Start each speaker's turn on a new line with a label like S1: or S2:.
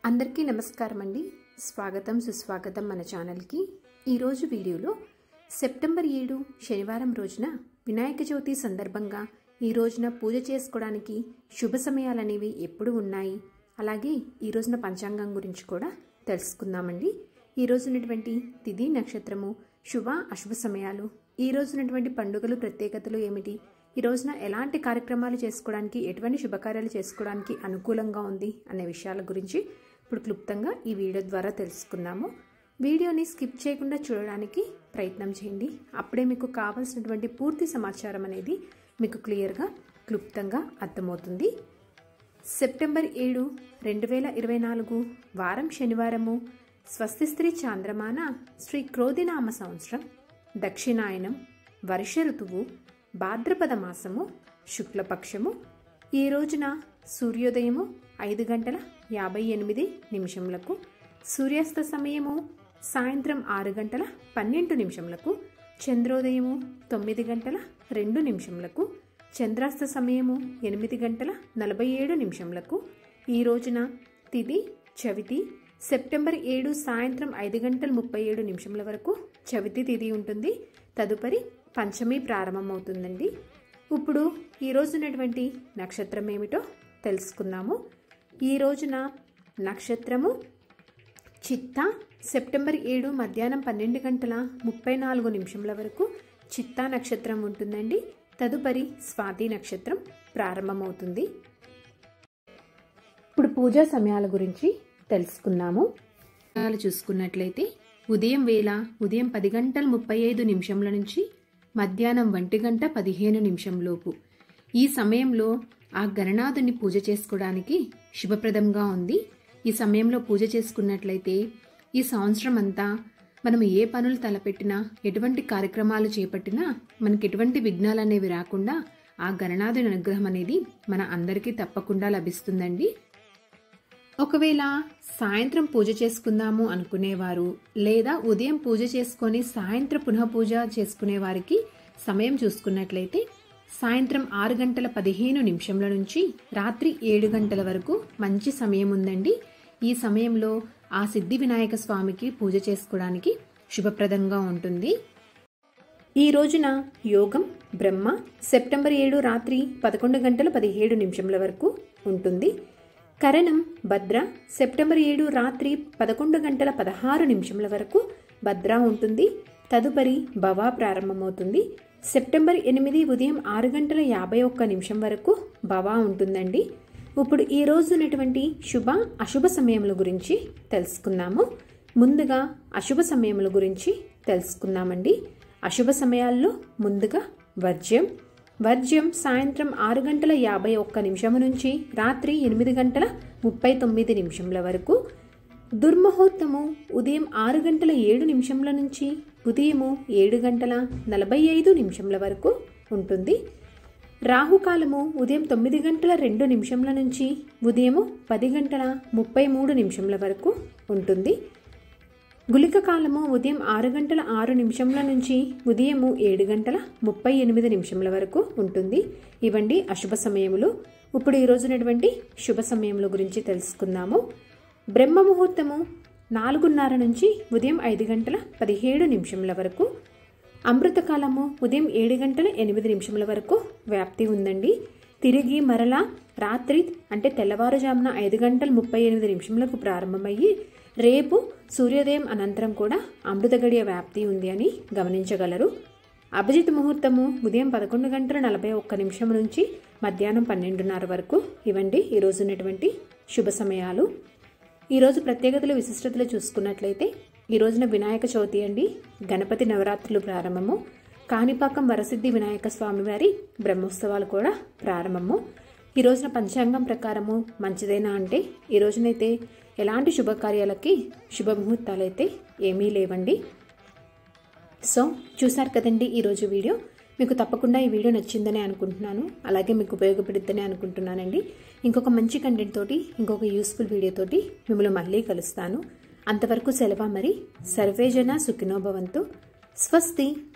S1: అందరికీ నమస్కారం అండి స్వాగతం సుస్వాగతం మన ఛానల్కి ఈరోజు వీడియోలో సెప్టెంబర్ ఏడు శనివారం రోజున వినాయక చవితి సందర్భంగా ఈ రోజున పూజ చేసుకోవడానికి శుభ సమయాలు అనేవి ఎప్పుడు ఉన్నాయి అలాగే ఈ రోజున పంచాంగం గురించి కూడా తెలుసుకుందామండి ఈ రోజు ఉన్నటువంటి తిథి నక్షత్రము శుభ అశుభ సమయాలు ఈ రోజు ఉన్నటువంటి పండుగలు ప్రత్యేకతలు ఏమిటి ఈ రోజున ఎలాంటి కార్యక్రమాలు చేసుకోవడానికి ఎటువంటి శుభకార్యాలు చేసుకోవడానికి అనుకూలంగా ఉంది అనే విషయాల గురించి ఇప్పుడు క్లుప్తంగా ఈ వీడియో ద్వారా తెలుసుకుందాము వీడియోని స్కిప్ చేయకుండా చూడడానికి ప్రయత్నం చేయండి అప్పుడే మీకు కావాల్సినటువంటి పూర్తి సమాచారం అనేది మీకు క్లియర్గా క్లుప్తంగా అర్థమవుతుంది సెప్టెంబర్ ఏడు రెండు వేల ఇరవై నాలుగు వారం శనివారము స్వస్తి స్త్రీ చాంద్రమాన శ్రీ క్రోధినామ సంవత్సరం దక్షిణాయనం వర్ష ఋతువు భాద్రపద మాసము శుక్లపక్షము ఈ రోజున సూర్యోదయము ఐదు గంటల యాభై ఎనిమిది నిమిషములకు సూర్యాస్త సమయము సాయంత్రం ఆరు గంటల పన్నెండు నిమిషములకు చంద్రోదయము తొమ్మిది గంటల రెండు నిమిషములకు చంద్రాస్త సమయము ఎనిమిది గంటల నలభై ఏడు నిమిషములకు ఈ రోజున తిది చవితి సెప్టెంబర్ ఏడు సాయంత్రం ఐదు గంటల ముప్పై ఏడు నిమిషముల వరకు చవితి తిథి ఉంటుంది తదుపరి పంచమి ప్రారంభమవుతుందండి ఇప్పుడు ఈ రోజు ఉన్నటువంటి నక్షత్రం ఏమిటో తెలుసుకుందాము ఈ రోజున నక్షత్రము చిత్త సెప్టెంబర్ ఏడు మధ్యాహ్నం పన్నెండు గంటల ముప్పై నాలుగు నిమిషముల వరకు చిత్తా నక్షత్రం ఉంటుందండి తదుపరి స్వాతి నక్షత్రం ప్రారంభమవుతుంది ఇప్పుడు పూజా సమయాల గురించి తెలుసుకుందాము సమయాలు చూసుకున్నట్లయితే ఉదయం వేళ ఉదయం పది గంటల ముప్పై ఐదు నిమిషముల నుంచి మధ్యాహ్నం ఒంటి గంట పదిహేను నిమిషంలోపు ఈ సమయంలో ఆ గణనాథుని పూజ చేసుకోవడానికి శుభప్రదంగా ఉంది ఈ సమయంలో పూజ చేసుకున్నట్లయితే ఈ సంవత్సరం అంతా మనం ఏ పనులు తలపెట్టినా ఎటువంటి కార్యక్రమాలు చేపట్టినా మనకి ఎటువంటి విఘ్నాలు అనేవి రాకుండా ఆ గణనాథుని అనుగ్రహం అనేది మన అందరికీ తప్పకుండా లభిస్తుందండి ఒకవేళ సాయంత్రం పూజ చేసుకుందాము అనుకునేవారు లేదా ఉదయం పూజ చేసుకొని సాయంత్రం పునః పూజ చేసుకునే వారికి సమయం చూసుకున్నట్లయితే సాయంత్రం ఆరు గంటల పదిహేను నిమిషంల నుంచి రాత్రి ఏడు గంటల వరకు మంచి సమయం ఉందండి ఈ సమయంలో ఆ సిద్ధి వినాయక స్వామికి పూజ చేసుకోవడానికి శుభప్రదంగా ఉంటుంది ఈ రోజున యోగం బ్రహ్మ సెప్టెంబర్ ఏడు రాత్రి పదకొండు గంటల పదిహేడు నిమిషముల వరకు ఉంటుంది కరణం భద్ర సెప్టెంబర్ ఏడు రాత్రి పదకొండు గంటల పదహారు నిమిషముల వరకు భద్ర ఉంటుంది తదుపరి భవా ప్రారంభమవుతుంది సెప్టెంబర్ ఎనిమిది ఉదయం ఆరు గంటల యాభై ఒక్క నిమిషం వరకు భవా ఉంటుందండి ఇప్పుడు ఈ రోజు ఉన్నటువంటి శుభ అశుభ సమయముల గురించి తెలుసుకుందాము ముందుగా అశుభ సమయముల గురించి తెలుసుకుందామండి అశుభ సమయాల్లో ముందుగా వర్జ్యం వర్జ్యం సాయంత్రం ఆరు గంటల యాభై ఒక్క నిమిషము నుంచి రాత్రి ఎనిమిది గంటల ముప్పై తొమ్మిది నిమిషముల వరకు దుర్ముహూర్తము ఉదయం ఆరు గంటల ఏడు నిమిషముల నుంచి ఉదయము ఏడు గంటల నలభై ఐదు నిమిషముల వరకు ఉంటుంది రాహుకాలము ఉదయం తొమ్మిది గంటల రెండు నిమిషముల నుంచి ఉదయము పది గంటల ముప్పై మూడు నిమిషముల వరకు ఉంటుంది గుళిక కాలము ఉదయం ఆరు గంటల ఆరు నిమిషముల నుంచి ఉదయము ఏడు గంటల ముప్పై ఎనిమిది నిమిషముల వరకు ఉంటుంది ఇవండి అశుభ సమయములు ఇప్పుడు ఈ రోజునటువంటి శుభ సమయముల గురించి తెలుసుకుందాము బ్రహ్మ ముహూర్తము నాలుగున్నర నుంచి ఉదయం ఐదు గంటల పదిహేడు నిమిషముల వరకు అమృతకాలము ఉదయం ఏడు గంటల ఎనిమిది నిమిషముల వరకు వ్యాప్తి ఉందండి తిరిగి మరలా రాత్రి అంటే తెల్లవారుజామున ఐదు గంటల ముప్పై ఎనిమిది నిమిషములకు ప్రారంభమయ్యి రేపు సూర్యోదయం అనంతరం కూడా అమృత గడియ వ్యాప్తి ఉంది అని గమనించగలరు అభిజిత్ ముహూర్తము ఉదయం పదకొండు గంటల నలభై ఒక్క నిమిషం నుంచి మధ్యాహ్నం పన్నెండున్నర వరకు ఇవండి ఈరోజు ఉన్నటువంటి శుభ సమయాలు ఈరోజు ప్రత్యేకతలు విశిష్టతలు చూసుకున్నట్లయితే ఈ రోజున వినాయక చవితి అండి గణపతి నవరాత్రులు ప్రారంభము కాణిపాకం వరసిద్ధి వినాయక స్వామి వారి బ్రహ్మోత్సవాలు కూడా ప్రారంభము ఈ రోజున పంచాంగం ప్రకారము మంచిదేనా అంటే ఈ రోజునైతే ఎలాంటి శుభకార్యాలకి శుభముహూర్తాలైతే ఏమీ లేవండి సో చూసారు కదండి ఈరోజు వీడియో మీకు తప్పకుండా ఈ వీడియో నచ్చిందని అనుకుంటున్నాను అలాగే మీకు ఉపయోగపడుద్దని అనుకుంటున్నానండి ఇంకొక మంచి కంటెంట్ తోటి ఇంకొక యూస్ఫుల్ వీడియో తోటి మిమ్మల్ని మళ్ళీ కలుస్తాను అంతవరకు సెలవు మరి సర్వేజన సుఖినోభవంతు స్వస్తి